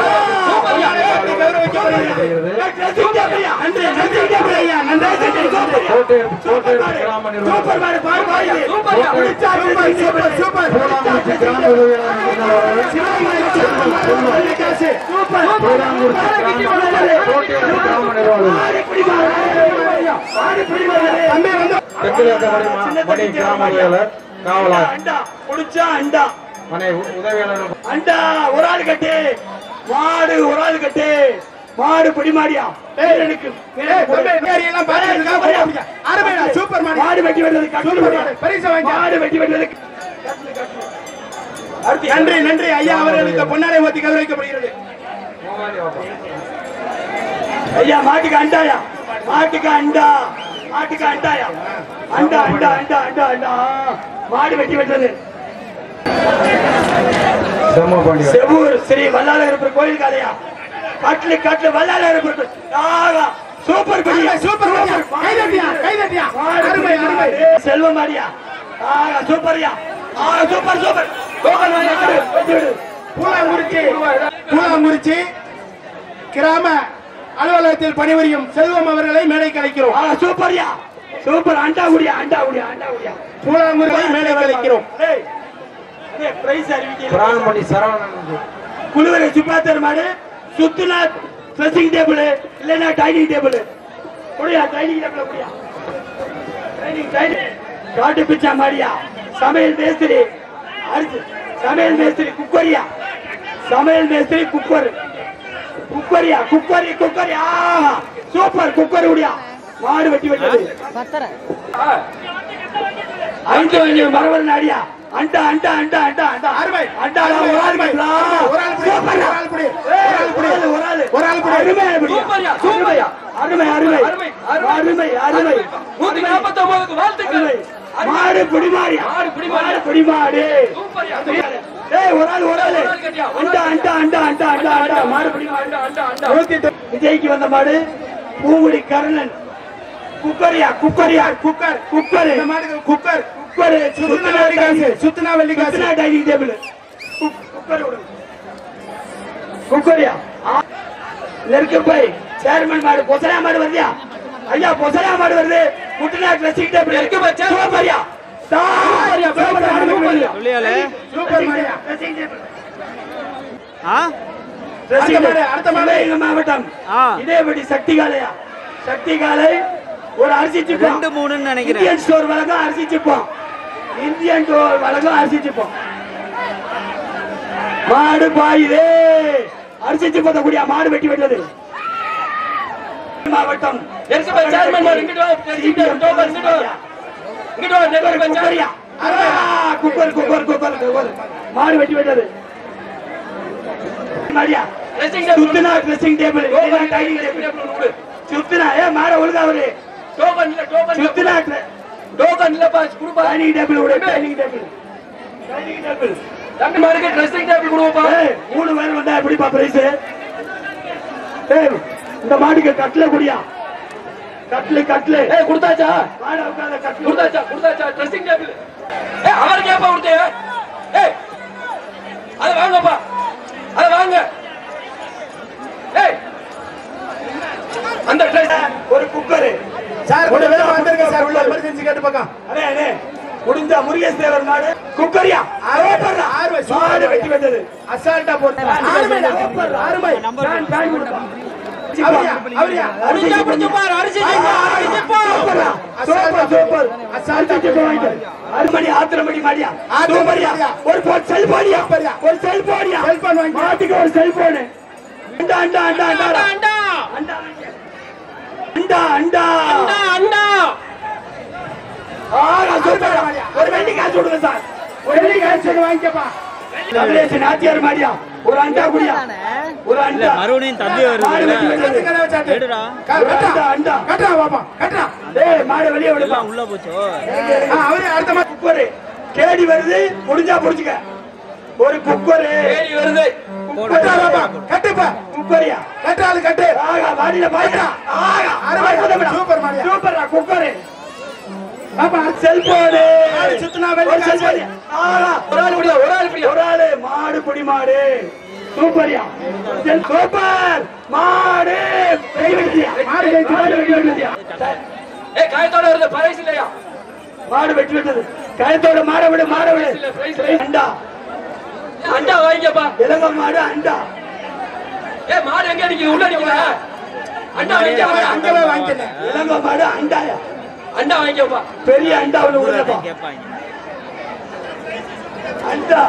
S2: ட்ரெஸ்ஸிங் டேபிள்யா நன்றி நன்றி டேபிள் ஐயா நன்றி
S3: கோட்டையர் கோட்டையர் கிராம நிர்வாக
S2: சூப்பர் மாடு பாரு பாரு சூப்பர் சூப்பர் சூப்பர்
S3: பூலாங்குறிச்சி கிராம
S2: சூப்பர்
S3: பூலாங்குறிச்சி கிராம கோட்டையர் கிராம நிர்வாக
S1: தம்பி வந்து
S3: தெற்கிழக்கு மணி மணி கிராம அலுவலர் காவலர்
S2: அண்டா புடிச்சா அண்டா
S3: மனை உதவியாளர்
S2: அண்டா ஒரு ஆள் கட்டு மாடு ஒரு ஆள் கட்டு மாடு பிடி மாடியா எனக்கு
S1: ஏய், தம்பி, பேரி எல்லாம் பார்த்துட்டு இருக்கா? போய் அப்படியா? அருமைடா, சூப்பர் மாடு.
S2: மாடு வெட்டி வெட்டது
S1: சூப்பர் மாடு. பரிசு வாங்கிக்க.
S2: மாடு வெட்டி வெட்டது
S1: நன்றி நன்றி ஐயா அவர்களுக்கு பொன்னாடை ஓத்தி கௌரவிக்கப்படுகிறது
S2: ஐயா மாட்டுக்கு அண்டாயா மாட்டுக்கு அண்டா மாட்டுக்கு அண்டாயா அண்டா அண்டா அண்டா அண்டா அண்டா மாடு வெட்டி வெட்டது
S3: தம்மபாண்டி
S2: செவ்வூர் ஸ்ரீ வல்லாளர் கோயில் காலையா கட்லு கட்லு வல்லாளர் ஆகா சூப்பர் படி
S1: அருமை, சூப்பர் மாடியா. கைதட்டியா, கைதட்டியா. அருமை, அருமை.
S2: செல்வம் மாடியா ஆகா சூப்பர்யா ஆகா சூப்பர் சூப்பர் சூப்பர் மாடியா. வெட்டி விடு.
S1: பூலாங்குறிச்சி பூலாங்குறிச்சி கிராம அலுவலகத்தில் பணிபுரியும் செல்வம் அவர்களை மேடை கலைக்கிறோம்
S2: ஆகா சூப்பர் சூப்பர்யா சூப்பர் அண்டா குடியா அண்டா குடியா அண்டா குடியா
S1: சூளாங்குருவை மேலே வைக்கிறோம்
S2: ஏய், ஏய், பிரைஸ் அறிவிக்கல
S3: பிரான்மணி சரவணன்
S2: குழுவரை சுப்பாத்தர் மாடு சுத்துனா ட்ரெஸ்ஸிங் டேபிள் இல்லைன்னா டைனிங் டேபிள் குடியா டைனிங் டேபிள் குடியா டைனிங் டைனிங் காட்டு பிச்சா மாடியா சமையல் மேஸ்திரி அரிசி சமையல் மேஸ்திரி குக்கரியா சமையல் மேஸ்திரி குக்கர் குக்கரியா குக்கரி குக்கரி ஆஹா சூப்பர் குக்கர் உடியா மாடு வெட்டி வெட்டது ஐந்து ஐந்து மரவல் நாடியா அண்டா அண்டா அண்டா அண்டா அண்டா
S1: அருமை.
S2: அண்டா ஒரு ஆள் மட்டும்.
S1: ஒரு ஆள் புடி,
S2: சூப்பர்யா.
S1: ஒரு ஆள் புடி,
S2: ஏய்,
S1: ஒரு ஆள் புடி.
S2: ஒரு ஆள், ஒரு ஆள்.
S1: ஒரு ஆள் புடி.
S2: அருமை, அருமை.
S3: சூப்பர்யா, சூப்பர்யா.
S2: அருமை அருமை
S3: அருமை,
S2: அருமை அருமை
S3: நூத்தி நாற்பத்தி ஒன்பதுக்கு வாழ்த்துக்கள்
S2: அருமை. மாடு பிடிமாடி
S3: மாடு பிடிமாடு.
S2: மாடு பிடிமாடு
S3: சூப்பர்யா.
S2: ஏய் ஒரு ஆள் ஒரு ஆள்
S3: ஒரு ஆள் கட்டியா, ஒரு
S2: அண்டா
S3: ஆள்
S2: அண்டா அண்டா அண்டா அண்டா அண்டா மாடு பிடிமாடு
S3: அண்டா அண்டா அண்டா
S1: நூத்தி தொ-
S2: விஜய்க்கு வந்த மாடு பூமுடி கர்ணன் குக்கரியா குக்கரியா குக்கர் குக்கர்
S1: இந்த மாடுக்கு குக்கர்
S2: குக்கர்
S1: சுத்துனா வெள்ளி காசு சுத்துனா வெள்ளி காசு
S2: சுத்தினா டைனிங் டேபிள் குக்கர் விடு குக்கரியா நெருக்க போய் சேர்மன் மாடு பொசலா மாடு வருதியா ஐயா பொசலா மாடு வருது முட்டுனா ட்ரெஸ்ஸிங் டேபிள்
S3: நெருக்க போய் சேர்மன்
S2: சூப்பர்யா சூப்பர்யா சூப்பர் மாடு வருது.
S6: சொல்லியாலே
S1: சூப்பர் மாடியா
S2: ட்ரெஸ்ஸிங் டேபிள்
S6: ஆ
S2: ட்ரெஸ்ஸிங்
S1: அடுத்த மாடு,
S2: டேபிள்.
S1: அடுத்த மாடு.
S2: சிவகங்கை மாவட்டம்
S6: ஆ.
S2: இதேபடி சக்தி காலையா சக்தி காலை ஒரு அரிசி சிப்பம்
S6: ரெண்டு மூணுன்னு நினைக்கிறேன்
S2: இந்தியன் ஸ்டோர் வழக்கம் அரிசி சிப்பம் இந்தியன் ஸ்டோர் வழக்கம் அரிசி சிப்பம் மாடு பாயுதே அரிசி சிப்பத்தை கூடிய மாடு வெட்டி வெட்டது மாவட்டம்
S3: நெருக்க போய் சேர்மன் மாடு இங்கிட்டு வா நெருக்கிட்டு வா, டோபர் இங்கிட்டு வா இங்கிட்டு வா நெருக்க போய்
S2: குக்கரியா
S3: chairman
S2: cooker cooker cooker cooker மாடு வெட்டி வெட்டது மாடியா
S3: Dressing table
S2: சுத்தினா dressing table dining table
S3: table விடு
S2: சுத்தினா ஏ மாட ஒழுங்கா அவரு
S3: டோக்கன் இல்ல டோக்கன்
S2: சுத்தினா
S3: டோக்கன் இல்லப்பா குடுப்பா
S2: டைனிங் டேபிள் விடு டைனிங் டேபிள் டைனிங் டேபிள்
S3: தம்பி மாடுக்கு ட்ரெஸ்ஸிங் டேபிள் கொடுப்பா
S2: ஏய் மூணு பேர் வந்தா எப்படிப்பா பிரைஸ் ஏய் இந்த மாட்டுக்கு கட்ல குடியா கட்லு கட்லு
S3: ஏய் கொடுத்தாச்சா
S2: மாட உட்கார்ந்த கட்லு
S3: கொடுத்தாச்சா கொடுத்தாச்சா ட்ரெஸ்ஸிங் டேபிள் ஏய் அவருக்கு ஏப்பா கொடுத்தே ஏய் அத வாங்கப்பா அத வாங்க ஏய் அந்த ட்ரெஸ்
S2: ஒரு குக்கர்
S1: சார் கொஞ்சம் வேலை வந்துருங்க சார் உள்ள எமர்ஜென்சி கேட்டு பக்கம்
S2: அடே அடே முடிஞ்சா முருகேஷ் தேவர் மாடு குக்கரியா
S1: ஆறு ஆறு
S2: மாடு வெட்டி வெட்டது
S1: அசால்ட்டா போட்டு ஆறுமைடா ஆறுமை
S2: பேன் பேன் கொடுப்பா
S1: அவரியா அவரியா
S2: அரிசி பிடிச்சு பாரு அரிசி சூப்பர் சூப்பர்
S1: அசால்ட்டா
S2: அருமணி ஆத்திரமணி மாடியா
S1: ஆத்திரமணி
S2: சூப்பரியா
S1: மாடியா.
S2: ஒரு போன் செல்போனியா
S1: சூப்பர்யா.
S2: ஒரு செல்போனியா
S1: செல்போன் வாங்கி.
S2: மாட்டுக்கு ஒரு செல்போன் அண்டா அண்டா அண்டா அண்டா அண்டா அண்டா அண்டா அண்டா
S3: அண்ணா
S2: ஆகா சூப்பர் ஒரு வெள்ளி காசு கொடுங்க சார் ஒரு வெள்ளி காசு
S1: சரி வாங்கிக்கப்பா
S2: கமலேஷ் நாச்சியார் மாடியா ஒரு அண்டா குடியா ஒரு
S6: இல்ல
S2: அண்டா
S6: மறுபடியும் தம்பி
S2: மாடு
S6: வருது
S2: வெட்டி வெட்டது.
S1: கதை வச்சாட்டு
S6: எடுடா
S1: கட்டா
S2: அண்டா.
S1: கட்டா பாப்பா கட்டா
S2: ஏய் மாடு வெளியே விடுப்பா
S6: எல்லாம் உள்ள போச்சோ
S1: ஆ, அவரே அடுத்த மாதிரி
S2: குக்கரு கேடி வருது முடிஞ்சா புடிச்சுக்க ஒரு குக்கரு
S3: ஏறி வருது
S1: கட்டா பாப்பா கட்டுப்பா
S2: குக்கரியா
S1: கட்டாது கட்டு
S2: ஆகா வாடியில பாய்க்கிறா ஆகா
S1: அருமை.
S2: அருமை
S1: சூப்பர் மாடியா.
S2: சூப்பர்ரா குக்கரு
S1: பாப்பா
S2: செல்போனு
S1: மாடு சுத்துனா வெள்ளி
S2: ஒரு
S1: காசு.
S2: செல்போனு ஆகா
S3: ஒரு ஆள் முடியா ஒரு ஆள் முடியா
S2: ஒரு ஆளு மாடு குடி மாடு சூப்பர்யா செல் சூப்பர் மாடு கை வெட்டியா
S1: மாடு ஜெயிச்சு.
S2: மாடு வெட்டி வெட்டியா
S3: ஏய் காயத்தோட வருது பரிசு இல்லையா
S2: மாடு வெட்டி வெட்டது கயத்தோட மாட விடு மாட விடு
S3: இல்ல, prize இல்ல.
S2: அண்டா
S3: அண்டா வாங்கிக்கப்பா
S2: இலங்க மாடு அண்டா
S3: ஏய் மாடு எங்க நிக்குது உள்ள நிக்கல அண்டா வாங்கிக்கப்பா
S1: அங்கவே வாங்கிக்கிறேன்
S2: இலங்க மாடு அண்டாயா
S3: அண்டா வாங்கிக்கப்பா
S2: பெரிய அண்டா ஒண்ணு விடுறப்பா
S6: கேட்பாங்க
S2: அண்டா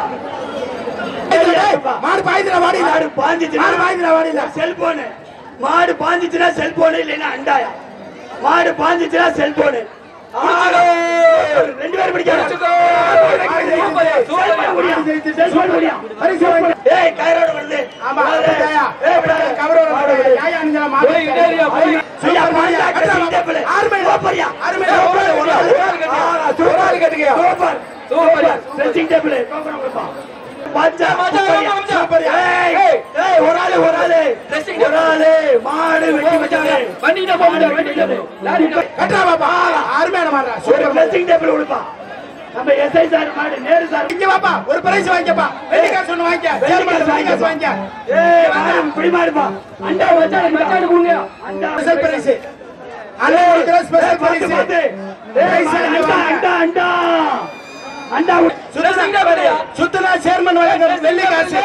S1: மாடு பாய்ந்துடா வாடியில
S2: மாடு பாஞ்சிச்சுன்னா
S1: மாடு பாய்ந்துடா வாடியில
S2: செல்போனு மாடு பாஞ்சிச்சுன்னா செல்போனு இல்லைன்னா அண்டாயா மாடு பாஞ்சிச்சுன்னா செல்போனு ரெண்டு பேரும் பிடிக்காது
S3: சூப்பர்யா, சூப்பர்யா.
S1: மாடு ஜெயிச்சு. செல்போன் முடியா பரிசு வாங்கி
S2: ஏய் கயிறோட வருது
S1: ஆமா
S2: விடாதே.
S1: அப்படியா?
S2: ஏய், விடாதே.
S1: கவரோட மாடு. யாயா அணிஞ்சா மாடு.
S3: போய் இடேரியா போய்
S2: ஐயா, பாஞ்சா கட்டி டேபிள்.
S1: ஆறுமை.
S2: சூப்பர்யா.
S1: ஆறுமை.
S2: சூப்பர், ஒரு ஆள், ஒரு ஆள் கட்டியா.
S1: ஆ, சூப்பர் கட்டிக்கோ.
S2: சூப்பர்,
S3: சூப்பர்யா.
S2: சூப்பர். Dressing table. பாஞ்சா,
S3: பாஞ்சா,
S2: சூப்பர்யா.
S3: பாஞ்சா.
S2: சூப்பர்யா. ஏய், ஏய், ஒரு ஆளு, ஒரு ஆளு.
S3: Dressing
S2: ஒரு ஆளு. மாடு வெட்டி வச்சாரு.
S3: வண்டியில போக முடியாது வண்டியில போ லாரி
S1: கட்டா பாப்பா அருமையான மாடுடா
S2: ஒரு
S1: சூப்பர் மாடு.
S2: ட்ரெஸ்ஸிங் டேபிள் கொடுப்பா நம்ம எஸ்ஐ சார் மாடு நேரு சார்
S1: இங்க வாப்பா ஒரு பிரைஸ் வாங்கிக்கப்பா வெள்ளி காசு ஒண்ணு வாங்கிக்க
S2: வெள்ளி
S1: சேர்மன்
S2: காசு
S1: வெள்ளி காசு வாங்கிக்க
S2: ஏய் மாடு இப்படி மாடுப்பா
S3: அண்டா மச்சான் மச்சான் கொடுங்க
S2: அண்டா
S1: ஸ்பெஷல் பிரைஸ் அண்ணன் கொடுக்கிற ஸ்பெஷல் பரிசு
S2: பார்த்து. ஏய்,
S1: பரிசு அங்க
S2: அண்டா,
S1: வாங்க.
S2: அண்டா, அண்டா. அண்டா உ-
S1: சுத்தனா சுத்தனா சேர்மன் வழங்க வெள்ளி காசு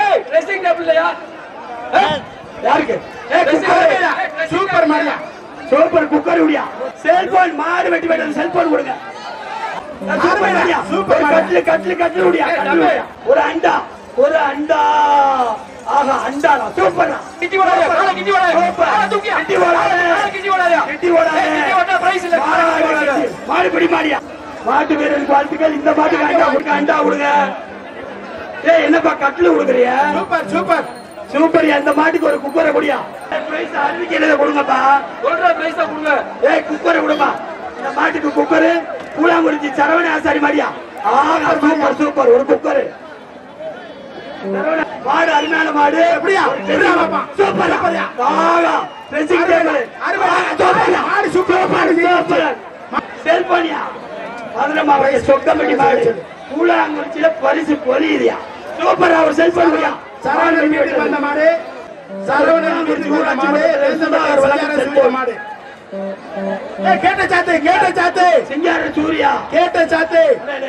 S2: யாருக்கு ஏய், குக்கரு.
S1: சூப்பர் மாரியா
S2: சூப்பர் குக்கர் உடியா செல்போன் மாடு வெட்டி வெட்டது செல்போன் கொடுங்க சூப்பர் மாடியா
S1: சூப்பர்
S2: சூப்பர்
S1: மாடியா.
S2: கட்லு கட்லு கட்லு உடியா கட்லு உடியா. ஒரு அண்டா ஒரு அண்டா ஆஹா அண்டா சூப்பர் கிட்டி ஓடாத கிட்டி ஓடாத கிட்டி ஓடாத கிட்டி ஓடாத கிட்டி ஓடாத மாடு பிடி மாடியா மாட்டு வீரருக்கு வாழ்த்துக்கள் இந்த மாட்டுக்கு அண்டா கொடுங்க அண்டா கொடுங்க ஏய் என்னப்பா கட்லு கொடுக்குறிய
S1: சூப்பர் சூப்பர்
S2: சூப்பர் இந்த மாட்டுக்கு ஒரு குக்கரை குடியா பிரைஸ் அறிவிக்கிறத கொடுங்கப்பா ஏய் குக்கரை கொடுப்பா இந்த மாட்டுக்கு குக்கரு பூலாங்குறிச்சி சரவண ஆசாரி மாடியா ஆஹா சூப்பர் சூப்பர் ஒரு குக்கரு சரவண, மாடு அருமையான மாடு
S1: எப்படியா? எப்படியா பாப்பா?
S2: சூப்பர் ஆஹா ட்ரெஸ்ஸிங் டேபிள்
S1: அருமை. மாடு சூப்பர் மாடு
S2: சூப்பர் செல்போனியா மதுரை மாவட்ட சொக்கம்பட்டி மாடு பூலாங்குறிச்சியில பரிசு பொலியுதியா சூப்பர் அவர் செல்போன் முடியா
S1: சரவணன் வீட்டுக்கு வந்த மாடு சரவணன் வீட்டுக்கு வந்த மாடு ரேசன்பட்டி வழங்க செல்வ மாடு ஏய், கேட்ட சாத்து கேட்ட சாத்து
S2: சிங்கார சூர்யா
S1: கேட்ட சாத்து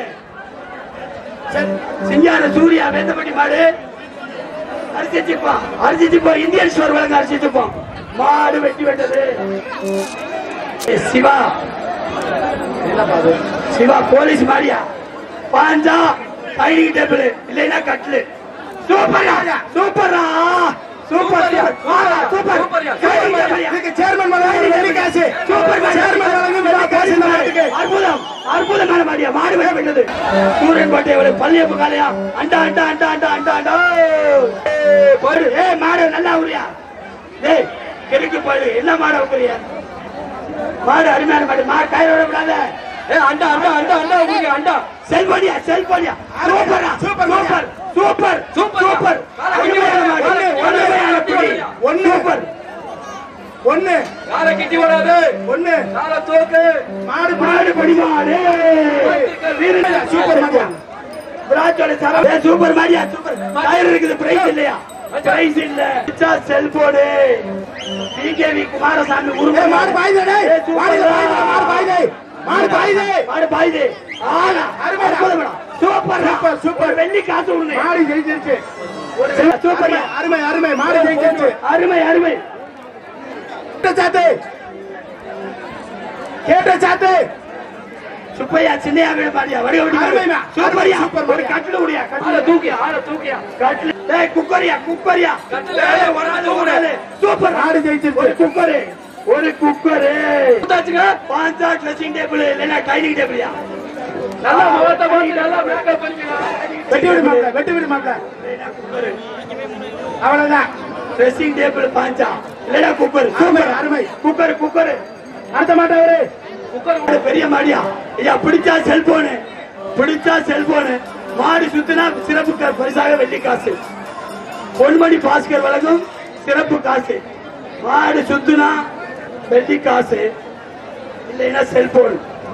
S2: சிங்கார சூர்யா வேந்தப்பட்டி மாடு அரிசி சிப்பா அரிசி சிப்பா இந்தியன் ஸ்டோர் வழங்க அரிசி சிப்போம் மாடு வெட்டி வெட்டது ஏ, சிவா சிவா போலீஸ் மாடியா பாஞ்சா டைனிங் டேபிள் இல்லைன்னா கட்லு சூப்பரா சூப்பரா சூப்பர் சூப்பர் டைனிங் டேபிள்யா.
S1: இதுக்கு சேர்மன் வழங்க வெள்ளி காசு
S2: சூப்பர் மாடு.
S1: சேர்மன் வழங்க வெள்ளி காசு இந்த மாட்டுக்கு
S2: அற்புதம் அற்புதமான மாடியா மாடு வெட்ட விட்டது சூரியன் கோட்டை ஒரு பள்ளியப்பு காலையா அண்டா அண்டா அண்டா அண்டா அண்டா அண்டா ஏய், போடு ஏய் மாடு நல்லா உரியா ஏய் கிறுக்கு போடு என்ன மாடு உக்குறியா மாடு அருமையான மாடு மாடு கயிறு விடாத
S3: அண்டா அண்டா அண்டா அண்டா உங்களுக்கு அண்டா
S2: செல்போனியா செல்போனியா சூப்பரா
S1: super
S2: super super
S3: super.
S2: Super அருமையான மாடு
S1: ஒண்ணு, ஒண்ணு,
S2: அருமையான பிடி.
S1: ஒண்ணு.
S2: சூப்பர்
S1: ஒண்ணு
S3: யாரை கிட்டி வராது
S1: ஒண்ணு
S3: யாரை தோக்கு
S1: மாடு
S2: மாடு படி மாடு
S1: சூப்பர் மாடியா
S2: விராட்டோட சரம் ஏ, சூப்பர் மாடியா சூப்பர் டயர் இருக்குது பிரைஸ் இல்லையா பிரைஸ் இல்ல பிச்சா செல்போனு பிகேவி குமாரசாமி
S1: ஏய்,
S2: உருவம்
S1: மாடு பாயுதே டேய்.
S2: ஏய், சூப்பர்.
S1: மாடு பாயுதே, மாடு பாயுதே. மாடு பாயுதே.
S2: மாடு பாயுதே ஆனா
S1: அருமைடா.
S2: அற்புதம்டா. Super
S1: super, super.
S2: ஒரு வெள்ளி காசு விடுங்க
S1: மாடு ஜெயிச்சிருச்சு
S2: ஒரு வெள்ளி- சூப்பர்
S1: அருமை, அருமை அருமை மாடு ஜெயிச்சிருச்சு
S2: அருமை அருமை
S1: கேட்ட சாத்து கேட்ட சாத்து
S2: சுப்பையா சின்னையா வீடு பாடியா வடிவ
S1: அருமைமா.
S2: சூப்பர்யா
S1: அருமை, சூப்பர்
S2: ஒரு
S1: மாடியா.
S2: கட்டில உடியா கட்டில தூக்கியா ஆள தூக்கியா கட்டில டேய் குக்கரியா குக்கரியா
S3: கட்டில
S2: ஏய், ஒரு ஆளு, ஒரு ஆளு. சூப்பர்
S1: மாடு ஜெயிச்சிருச்சு.
S2: ஒரு குக்கரு ஒரு குக்கரு பாஞ்சா ட்ரெஸ்ஸிங் டேபிள் இல்லைன்னா டைனிங் டேபிள்யா
S3: நல்லா முகத்தை பார்த்து நல்லா மேக்கப் பண்ணிக்கலாம்
S1: வெட்டி விடு மாப்ள வெட்டி விடு மாப்ள அவ்வளவுதான்
S2: ட்ரெஸ்ஸிங் டேபிள் பாஞ்சா இல்லைன்னா குக்கர்
S1: அருமை, அருமை.
S2: குக்கர் குக்கர்
S1: அடுத்த மாட்டவரு
S2: குக்கர் பெரிய மாடியா ஐயா பிடிச்சா செல்போனு பிடிச்சா செல்போனு மாடு சுத்தினா சிறப்பு க- பரிசாக வெள்ளி காசு பொன்மணி பாஸ்கர் வழங்கும் சிறப்பு காசு மாடு சுத்துனா வெள்ளி காசு இல்லைன்னா செல்போன்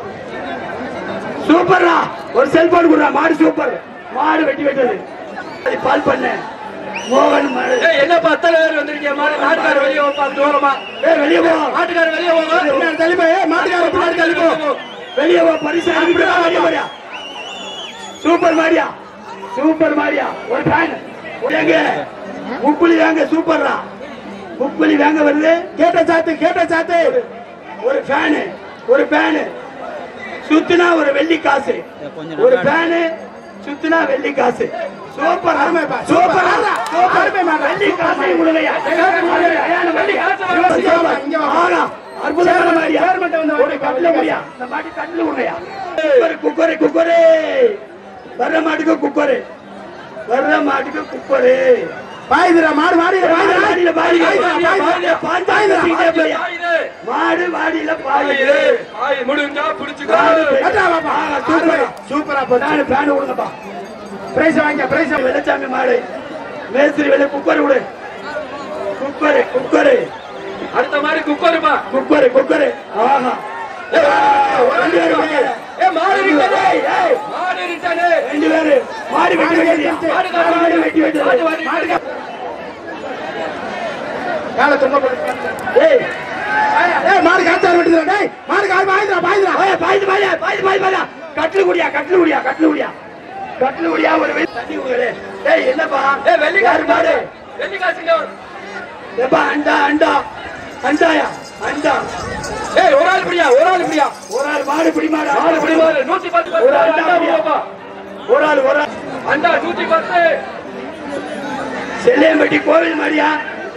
S2: சூப்பர்ரா ஒரு செல்போன் கொடுறா மாடு சூப்பர் மாடு வெட்டி வெட்டது அது பால் பண்ண மோகன் மாடு
S3: ஏய் என்ன பத்தல பேர் வந்திருக்கீங்க மாடு நாட்டுக்கார வெளியே வைப்பா தூரமா
S2: ஏய் வெளியே போ
S3: நாட்டுக்கார வெளியே போங்க
S1: பின்னாடி தள்ளி போ ஏய், மாட்டுக்கார பின்னாடி தள்ளி போ
S2: வெளியே போ பரிசு அனுப்பிடுவா வெளியே போறியா சூப்பர் மாடியா சூப்பர் மாடியா ஒரு ஃபேன் எங்க முப்புலி வேங்க சூப்பர்ரா முப்புலி வேங்க வருது
S1: கேட்ட சாத்து கேட்ட சாத்து
S2: ஒரு ஃபேனு ஒரு ஃபேனு சுத்தினா ஒரு வெள்ளி காசு ஒரு ஃபேனு சுத்தினா வெள்ளி காசு சூப்பர்
S1: அருமைப்பா.
S2: Super
S1: super.
S2: சூப்பர்
S1: அருமை மாடா.
S2: வெள்ளி காசை கொடுங்கய்யா வெள்ளி காசு
S1: இங்க வாப்பா, இங்க வாப்பா.
S2: ஆகா அற்புதமான மாடியா
S1: சேர்மன்ட்ட வந்து
S2: ஒரு கட்டில முடியா இந்த மாட்டி கட்டில உடையா குக்கரு குக்கரு குக்கரு வர்ற மாட்டுக்கு குக்கரு வர்ற மாட்டுக்கு குக்கரு
S1: பாயுதுடா மாடு மாடியில பாயுதுடா
S2: மாடியில பாடியில
S1: பாயுதுடா, பாயுதுடா.
S2: பாஞ்சாயிரம் சீட்டே போயா.
S3: பாயுது
S2: மாடு வாடியில
S3: பாயுது
S2: பாயுது
S3: பாய் முடிஞ்சா பிடிச்சுக்கோ
S1: கட்டா பாப்பா.
S2: ஆ, சூப்பர்.
S1: சூப்பரா போச்சு
S2: நானு ஃபேன் விடுங்கப்பா
S1: பிரைஸ் வாங்க பிரைஸ்
S2: வெள்ளச்சாமி மாடு மேஸ்திரி வெளில குக்கர் விடு குக்கரு குக்கரு
S3: அடுத்த மாதிரி குக்கருப்பா
S2: குக்கரு குக்கரு ஆஹா ரெண்டு பேரும் வாங்க.
S3: ஏ மாடு இருக்குது
S2: ஏய், ஏய்,
S3: மாடு இருக்கானே
S2: ரெண்டு பேரு மாடு வெட்டி வெட்டி
S3: மாடு
S2: மாடு வெட்டி வெட்டி
S3: மாடு வாடி
S1: காலை தொங்க போட்டு
S2: ஏய்
S1: ஏய் மாடு காத்தார் வெட்டுதுடா டேய் மாடு கால் பாயுதுடா பாயுதுடா
S2: ஏய், பாய்து பாய்யா பாய்து பாய்து பாய்யா கட்டிலு குடியா கட்டிலு குடியா கட்டிலு குடியா கட்டிலு குடியா ஒரு வெள்ளி தண்ணி குடியா ஏய் என்னப்பா ஏய் வெள்ளிக்காசு மாடு வெள்ளிக்காசுங்க ஏப்பா அண்டா அண்டா அண்டாயா அண்டா
S3: ஏய் ஒரு ஆள் பிடியா ஒரு ஆள் பிடியா
S2: ஒரு ஆள் மாடு பிடி மாடு
S3: ஆளு பிடி மாறு நூத்தி பத்து
S2: ஒரு ஆள் அண்டா பிடியாப்பா ஒரு ஆள் ஒரு ஆள்
S3: அண்டா நூத்தி பத்து
S2: செல்லியம்பட்டி கோவில் மாடியா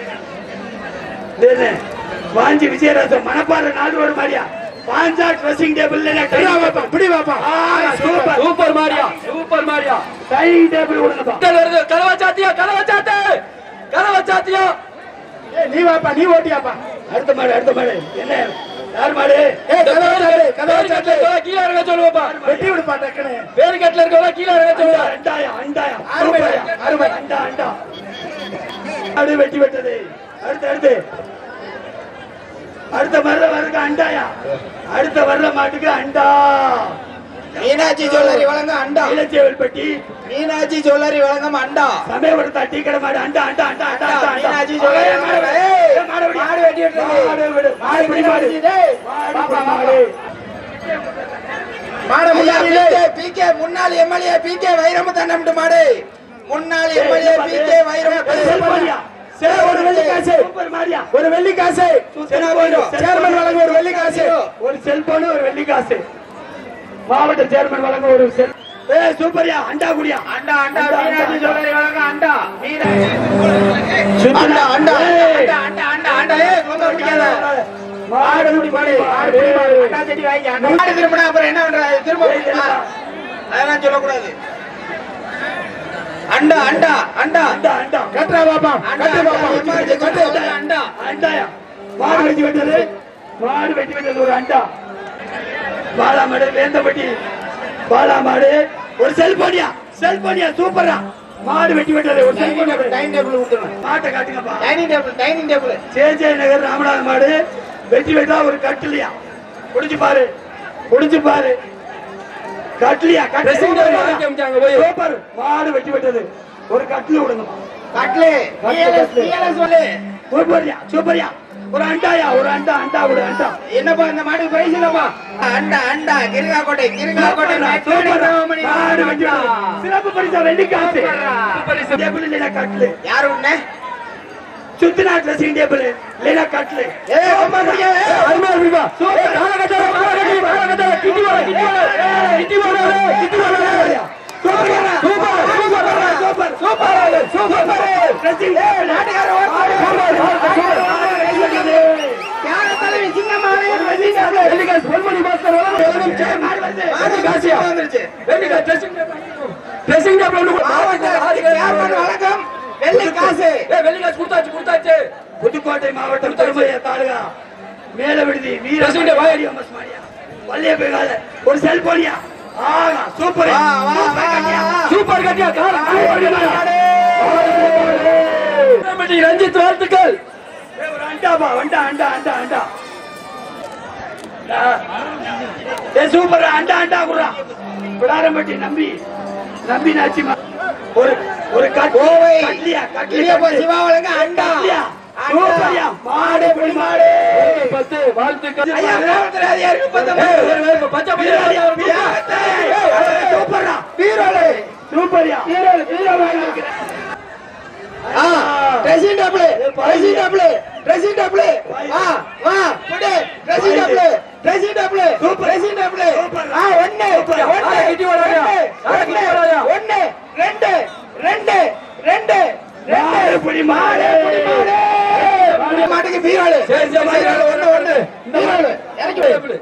S2: இது, வாஞ்சி விஜயராசன் மணப்பாறை நாடு மாடியா பாஞ்சா ட்ரெஸ்ஸிங் டேபிள்
S1: பிடி வாப்பா பிடி வாப்பா
S2: சூப்பர்
S3: சூப்பர் மாரியா சூப்பர் மாரியா
S2: டைனிங் டேபிள் விடுங்கப்பா
S3: மக்கள் வருது கலவை சாத்தியா கலவை சாத்து கலவை சாத்தியா
S1: ஏய் நீ வாப்பா நீ ஓட்டியாப்பா
S2: அடுத்த மாடு அடுத்த மாடு என்ன யார் மாடு
S1: ஏய் கதவை சாத்து கதவை சாத்து
S3: கீழே இறங்க சொல்லுவாப்பா
S1: வெட்டி விடுப்பா டக்குனு
S3: பேருக்கட்டுல இருக்கவங்க கீழே இறங்க
S2: அண்டா,
S3: சொல்லுவா
S2: அண்டாயா அண்டாயா
S1: அருமை,
S2: சூப்பர்யா.
S1: அருமை.
S2: அண்டா அண்டா அப்படி வெட்டி வெட்டது அடுத்து அடுத்து அடுத்த வர்ற வர்றதுக்கு அண்டாயா அடுத்த வர்ற மாட்டுக்கு அண்டா
S1: மீனாட்சி ஜுவல்லரி வழங்க அண்டா
S2: இளச்சேவல்பட்டி
S1: மீனாட்சி ஜுவல்லரி வழங்கம் அண்டா
S2: சமயபுரத்தா டீ கடை மாடு அண்டா அண்டா அண்டா அண்டா அண்டா அண்டா
S1: மீனாட்சி ஜுவல்லரி
S2: ஏய், மாடு விடு.
S1: ஏய்,
S2: ஏய், மாடு விடு.
S1: மாடு வெட்டி விட்டுருக்கு.
S2: மாடு விடு. மாடு பிடி மாடு
S1: டேய்,
S2: மாடு
S1: பாப்பா,
S2: பிடி மாடு
S1: மாடு முன்னாடி
S7: பி கே முன்னாள் எம்எல்ஏ பி கே வைரம் தன்னம்ட்டு மாடு முன்னாள் எம்எல்ஏ பி கே வைரம்
S2: செல்போனியா
S1: சரி, ஒரு வெள்ளி காசு
S2: சூப்பர் மாடியா
S1: ஒரு வெள்ளி காசு சேர்மன் வழங்க ஒரு வெள்ளி காசு
S2: ஒரு செல்போன் ஒரு வெள்ளி காசு மாவட்ட சேர்மன் வழங்க ஒரு செல் ஏ சூப்பர்யா அண்டா குடியா
S1: அண்டா அண்டா மீனாட்சி ஜுவல்லரி வழங்க அண்டா மீனாட்சி
S2: அண்டா அண்டா
S1: அண்டா அண்டா அண்டா அண்டா ஏய் ரொம்ப பிடிக்காத
S2: மாடு குடி மாடு
S1: மாடு பிடி மாடு. அண்டா செடி வாங்கி அண்டா மாடு திரும்பினா அப்புறம் என்ன பண்றது திரும்ப பிடிக்குமா? அதெல்லாம் சொல்லக்கூடாது அண்டா அண்டா அண்டா
S2: அண்டா அண்டா
S1: கட்டுறா பாப்பா
S7: அண்டா,
S1: கட்டு பாப்பா
S7: அண்டா,
S1: கட்டு கட்டு
S7: அண்டா.
S2: அண்டாயா மாடு வெட்டி வெட்டது மாடு வெட்டி வெட்டது ஒரு அண்டா பாலா மாடு வேந்தப்பட்டி பாலா மாடு ஒரு செல்போனியா செல்போனியா சூப்பரா மாடு வெட்டி வெட்டது ஒரு செல்போன்
S1: டைனிங் டேபிள் கொடுத்துருங்க
S2: மாட்டை காட்டுங்கப்பா
S1: டைனிங் டேபிள் டைனிங் டேபிள்
S2: சேஜே நகர் ராமநாத மாடு வெட்டி வெட்டா ஒரு கட்டுலியா குடிச்சு பாரு குடிச்சு பாரு கட்லியா
S3: Dressing table வாங்கி அமிச்சாங்க போய்.
S2: சூப்பர் மாடு வெட்டி வெட்டது ஒரு கட்டில விடுங்க
S1: கட்லு
S2: கட்லு, கட்லு.
S1: சொல்லு
S2: சூப்பர்யா சூப்பர்யா ஒரு அண்டாயா ஒரு அண்டா அண்டா விடு அண்டா
S1: என்னப்பா இந்த மாட்டுக்கு பிரைஸ் இல்லப்பா அண்டா அண்டா கிருங்கா கோட்டை கிருங்கா கோட்டை
S2: சூப்பர்ரா, மாடு வெட்டி வெட்டது. சிறப்பு பரிசா வெள்ளிக்காசு டேபிள் இல்லைனா கட்லு
S1: யாரு உன்ன
S2: சுத்தினா ட்ரெஸ்ஸிங் டேபிள் இல்லைனா கட்லு
S1: ஏ ரொம்ப பிடிக்கும் ஏய்,
S2: அருமையா இருக்குப்பா சூப்பர் கால கட்டாத கால கட்டி கால கட்டாத கிட்டி வர கிட்டி வர கிட்டி வர கிட்டி வர super super super super super dressing table நாட்டுக்கார
S1: யார தலைவி சிங்கமாவே
S2: வெள்ளிக்காசு பொன்மணி பாஸ்கர் வெள்ளிக்காசியா
S1: வந்துருச்சு
S2: வெள்ளிக்காசு ட்ரெஸ்ஸிங் ட்ரெஸ்ஸிங் டேபிள் ஒன்று
S1: மாவட்ட சேர்மன் வழக்கம் வெள்ளி காசு
S3: ஏய் வெள்ளிக்காசு கொடுத்தாச்சு கொடுத்தாச்சு
S2: புதுக்கோட்டை மாவட்டம் திருமய தாலுகா மேல விடுதி வீர
S3: பிரசிடண்ட் வாயடி.
S2: வள்ளிய பேகால ஒரு செல்போனியா ஆகா சூப்பர்
S1: வா, வா, வா, வா.
S3: சூப்பர் கட்டியா கார் ரஞ்சித் வாழ்த்துக்கள்
S2: ஒரு அண்டாபா அண்டா அண்டா அண்டா அண்டா ஏ சூப்பர் அண்டா அண்டா குடுறா விடாரம்பட்டி நம்பி நம்பி நாச்சிமா ஒரு ஒரு கட்
S1: கோவை
S2: கட்லியா
S1: இடியப்ப
S2: கட்லியா
S1: சிவா வழங்க அண்டா
S2: கட்லியா சூப்பர்யா மாடு பிடி மாடு
S3: பத்து வாழ்த்துக்கள்
S1: ஐயா கிராமத்துல அதிகாரிகள் பத்தொன்பது.
S3: ஏய், ஏய், ஏய், பச்சை பையன்
S2: வீரா,
S3: யாரு?
S2: வீரா, ஏய், ஏய், சூப்பர்ரா
S1: வீரோடு
S2: சூப்பர்யா வீரர் வீரர்
S1: ஆ dressing table dressing table dressing table வா வா புடி dressing table dressing table dressing table ஆ ஒண்ணு ஒண்ணு
S3: யாரை கிட்டி வராயா? யாரை கிட்டி வராயா?
S1: ஒண்ணு ரெண்டு ரெண்டு ரெண்டு ரெண்டு
S2: மாடு பிடி மாடு
S1: புடி மாடு மாட்டுக்கு பீரோடு
S3: சரி, சரி, சரி.
S1: பீரோடு ஒண்ணு ஒண்ணு பீரோடு இறக்கி விடு
S3: டேபிள்.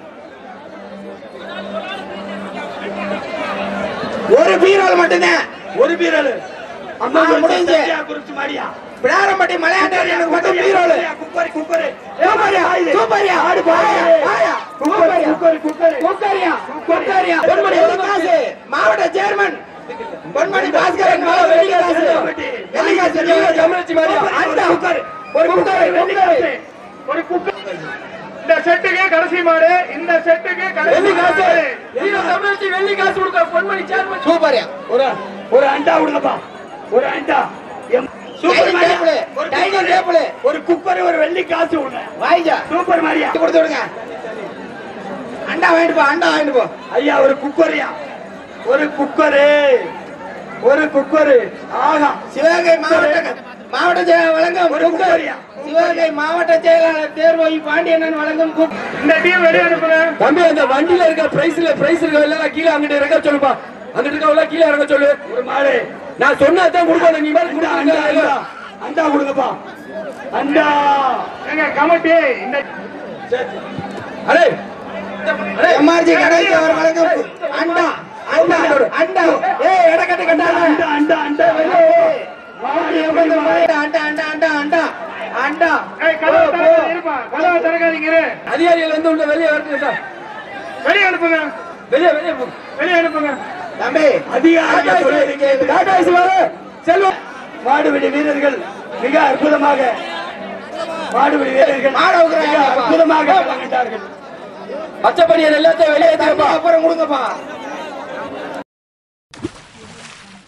S1: ஒரு பீரோடு மட்டும்தான்
S2: ஒரு வீரர் அம்மா
S1: ஆ, முடிஞ்சு.
S2: முடிஞ்சு குறிச்சு மாடியா
S1: பிடாரம்பட்டி மலையாட்டாரியனுக்கு மட்டும் பீரோடு
S2: குக்கரி குக்கரி
S1: சூப்பர்யா சூப்பர்யா ஆடு பாயா பாயா
S2: குக்கரி குக்கரி குக்கரி
S1: குக்கரியா குக்கரியா பொன்மணி வெள்ளி காசு மாவட்ட சேர்மன் பொன்மணி பாஸ்கரன் மேல வெள்ளி காசு வெள்ளி காசு
S3: தமிழச்சி மாதிரியா?
S1: அண்டா
S2: குக்கர் ஒரு குக்கர் வெள்ளி காசு ஒரு குக்கர் இந்த செட்டுக்கு கடைசி மாடு இந்த செட்டுக்கு
S3: வெள்ளி
S2: கடைசி
S3: காசு
S2: மாடு
S3: ஹீரோ தமிழச்சி வெள்ளி காசு கொடுக்க பொன்மணி சேர்மன்
S1: சூப்பர்யா
S2: ஒரு ஒரு அண்டா விடுங்கப்பா ஒரு அண்டா எம் சூப்பர்
S7: டைனிங்
S2: மாரியா
S7: டேபிள்
S2: ஒரு
S7: டைனிங்
S2: குக்கர்,
S7: டேபிள்
S2: ஒரு குக்கர் ஒரு வெள்ளி காசு ஒண்ணு
S7: வாய்ஜா
S2: சூப்பர் மாரியா
S7: கொடுத்து விடுங்க அண்டா வாங்கிட்டு போ அண்டா வாங்கிட்டு போ
S2: ஐயா ஒரு குக்கரியா ஒரு குக்கரு ஒரு குக்கரு ஆகா
S7: சிவகங்கை மாவட்ட மாவட்ட செயலாளர் வழங்கும்
S2: ஒரு
S7: குக்கர்
S2: குக்கரியா
S7: சிவகங்கை மாவட்ட செயலாளர் தேர்வோய் பாண்டியனன் வழங்கும் குக்
S1: இந்த டீம் வெளியே அனுப்புங்க
S3: தம்பி அந்த வண்டியில இருக்க பிரைஸ்ல பிரைஸ் இருக்க எல்லாம் கீழே அங்கிட்டு இறங்க சொல்லுப்பா அங்கிட்டு இருக்கவங்க கீழே இறங்க சொல்லு
S2: ஒரு மாடு
S3: நான் சொன்னதான் கொடுக்கணும் நீ மாதிரி
S2: அண்டா அண்டா
S3: கொடுக்கணும்
S2: அண்டா அண்டா கொடுங்கப்பா அண்டா
S1: எங்க கமிட்டி இந்த
S3: அடே
S7: எம்ஆர்ஜி கணேஷ் அவர் வழங்கும் கு- அண்டா அண்டா அண்டா ஏய் எடக்கட்டு கட்டாத
S2: அண்டா அண்டா அண்டா வெளியே
S7: மாவட்ட எம்எல்ஏ மாவட்ட அண்டா அண்டா அண்டா அண்டா அண்டா
S1: ஏய், கதவை திறக்காதீங்க, இருப்பா கதவை திறக்காதீங்க இரு.
S3: அதிகாரிகள் வந்து உள்ள வெளியே வரட்டும் சார்
S1: வெளியே அனுப்புங்க
S3: வெளியே வெளியே போ.
S1: வெளியே அனுப்புங்க
S7: தம்பி
S2: அதிகாரிகள் சொல்வதை கேட்டு
S3: டாடா ஏசி வாங்க செல்வம்
S2: மாடுபிடி வீரர்கள் மிக அற்புதமாக மாடுபிடி வீரர்கள்
S7: மாட உக்கிரம்
S2: மிக அற்புதமாக விளங்கிட்டார்கள்
S3: பச்சை பணியன் எல்லாத்தையும் வெளியே
S7: தம்பி,
S3: ஏற்றிப்பா
S7: அப்புறம் கொடுங்கப்பா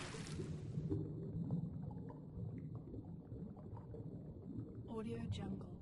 S8: Audio Jungle.